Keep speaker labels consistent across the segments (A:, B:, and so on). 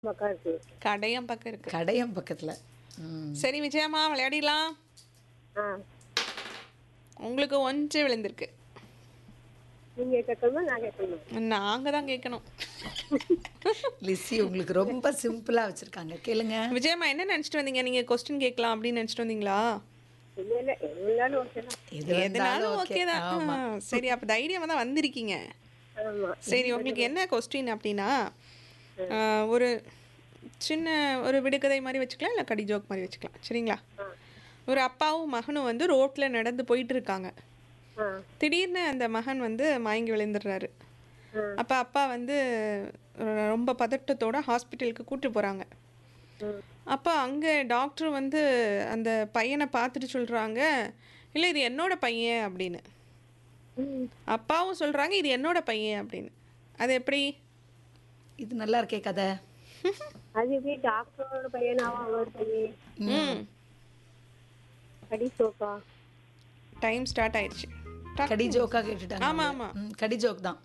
A: பக்கம் இருக்கு
B: கடையம் பக்கம் இருக்கு
C: கடையம் பக்கத்துல ம்.
B: சரி விஜயம்மா விளையாடிடலாம்
A: ஆ
B: உங்களுக்கு ஒன்று விழுந்திருக்கு
A: நீங்க கேட்கணுமா நான் கேட்கணுமா
B: நாங்க தான் கேட்கணும்
C: லிஸி உங்களுக்கு ரொம்ப சிம்பிளா வச்சிருக்காங்க கேளுங்க
B: விஜயம்மா என்ன நினைச்சிட்டு வந்தீங்க நீங்க கொஸ்டின் கேட்கலாம் அப்படின்னு நினைச்சிட்டு வந்தீங்களா
A: இல்ல இல்ல எவ்வளவு ஓகே தான்
C: எது
B: எதுனாலும்
C: வந்தாலும்
B: ஓகே
C: ஓகே
B: தான்
C: ஆமா
B: ஆ, சரி அப்ப தைரியமா தான் வந்திருக்கீங்க
A: ஆமா
B: சரி உங்களுக்கு என்ன கொஸ்டின் அப்படின்னா ஆ, ஒரு சின்ன ஒரு விடுகதை மாதிரி வச்சுக்கலாம் இல்லை கடி ஜோக் மாதிரி வச்சுக்கலாம் சரிங்களா ஒரு அப்பாவும் மகனும் வந்து ரோட்ல நடந்து போயிட்டு இருக்காங்க
A: ஆ
B: திடீர்னு அந்த மகன் வந்து மயங்கி விழுந்துடுறாரு
A: ஆ.
B: அப்போ அப்பா வந்து ரொ- ரொம்ப பதட்டத்தோட ஹாஸ்பிட்டலுக்கு கூட்டு போகிறாங்க
A: ம்.
B: அப்போ அங்கே டாக்டர் வந்து அந்த பையனை பார்த்துட்டு சொல்கிறாங்க இல்லை இது என்னோட பையன் அப்படின்னு
A: ம்.
B: அப்பாவும் சொல்கிறாங்க இது என்னோட பையன் அப்படின்னு அது எப்படி
C: இது நல்லா இருக்கே கதை
A: அது எப்படி டாக்டரோட பையனாவும் அவர் பையன்
B: ம்
A: கடி சோக்கா
B: டைம் ஸ்டார்ட் ஆயிடுச்சு டக்.
C: கடி ஜோக்கா கேட்டுட்டாங்க
B: ஆமா,
C: அவங்க.
B: ஆமா.
C: ம், கடி ஜோக் தான்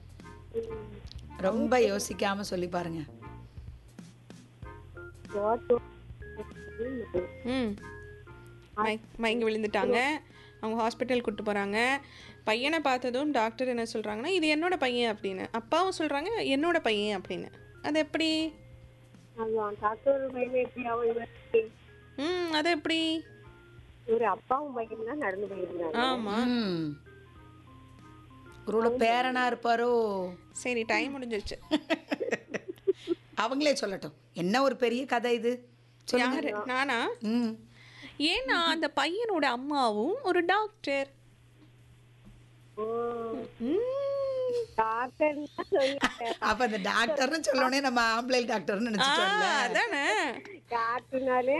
C: ரொம்ப யோசிக்காம சொல்லி பாருங்க
A: வாட்
B: ம் மை மயங்கி விழுந்துட்டாங்க அவங்க ஹாஸ்பிட்டல் கூட்டு போகிறாங்க பையனை பார்த்ததும் டாக்டர் என்ன சொல்கிறாங்கன்னா இது என்னோட பையன் அப்படின்னு அப்பாவும் சொல்கிறாங்க என்னோட பையன் அப்படின்னு அது எப்படி
A: அதான் டாக்டரோட பையன் எப்படி அவன் இவருக்கு
B: ம் அது எப்படி
A: ஒரு அப்பாவும் பையன் தான் நடந்து போயிருந்தாங்க
B: ஆமாம்
C: ம். ஒருவேளை பேரனா இருப்பாரோ
B: சரி டைம் முடிஞ்சிருச்சு
C: அவங்களே சொல்லட்டும் என்ன ஒரு பெரிய கதை இது சொல்லுங்க
B: யாரு நானா
C: ம்
B: ஏன்னா அந்த பையனோட அம்மாவும் ஒரு டாக்டர்
A: ஓ
B: ம்
A: டாக்டர் சொன்னீங்க
C: அப்ப அந்த டாக்டர்னு சொல்லணும்னே நம்ம ஆம்பளை டாக்டர்னு
B: ஆ,
C: நினைச்சிட்டோம்ல
B: அதானே
A: டாக்டர்னாலே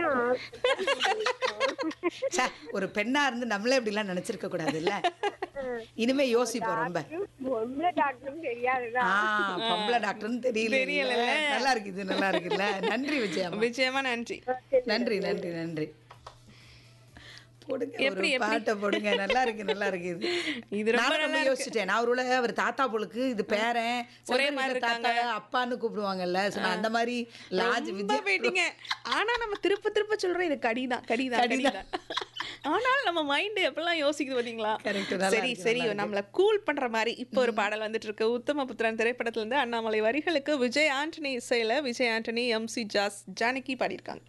C: ச்சே, ஒரு பெண்ணா இருந்து நம்மளே இப்படி எல்லாம் நினைச்சிருக்க கூடாதுல்ல இனிமே யோசிப்போம் ரொம்ப
A: பொம்பளை டாக்டர்னு தெரியாதுதான்
C: ஆ பொம்பளை டாக்டர்னு தெரியல நல்லா இருக்கு இது நல்லா இருக்குல்ல நன்றி விஜயா
B: விஜயமா நன்றி
C: நன்றி நன்றி நன்றி போடுங்க
B: எப்படி,
C: ஒரு பாட்டை போடுங்க நல்லா இருக்கு நல்லா இருக்கு இது
B: இது ரொம்ப
C: நானும் ரொம்ப யோசிச்சிட்டேன் நான் ஒருவேளை அவர் தாத்தா போலுக்கு இது பேரன் சில
B: ஒரே
C: பேர்
B: மாதிரி
C: வீட்ல தாத்தா அப்பான்னு கூப்பிடுவாங்கல்ல so நான் அந்த மாதிரி லாஜ்
B: ரொம்ப
C: விஜய்
B: போயிட்டீங்க ஆனா நம்ம திருப்ப திருப்ப சொல்றோம் இது கடிதான் கடிதான் கடிதான் ஆனால் நம்ம மைண்ட் எப்பெல்லாம் யோசிக்குது பாத்தீங்களா
C: Correct, நல்லா
B: சரி
C: இருக்கு,
B: சரி நம்மள கூல் பண்ற மாதிரி இப்போ ஒரு பாடல் வந்துட்டு இருக்கு உத்தம புத்திரன் திரைப்படத்துல இருந்து அண்ணாமலை வரிகளுக்கு விஜய் ஆண்டனி இசையில விஜய் ஆண்டனி எம் சி ஜாஸ் ஜானகி பாடியிருக்காங்க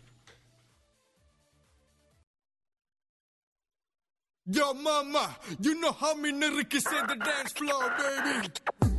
D: Yo, mama, you know how me nigga can set the dance floor, baby.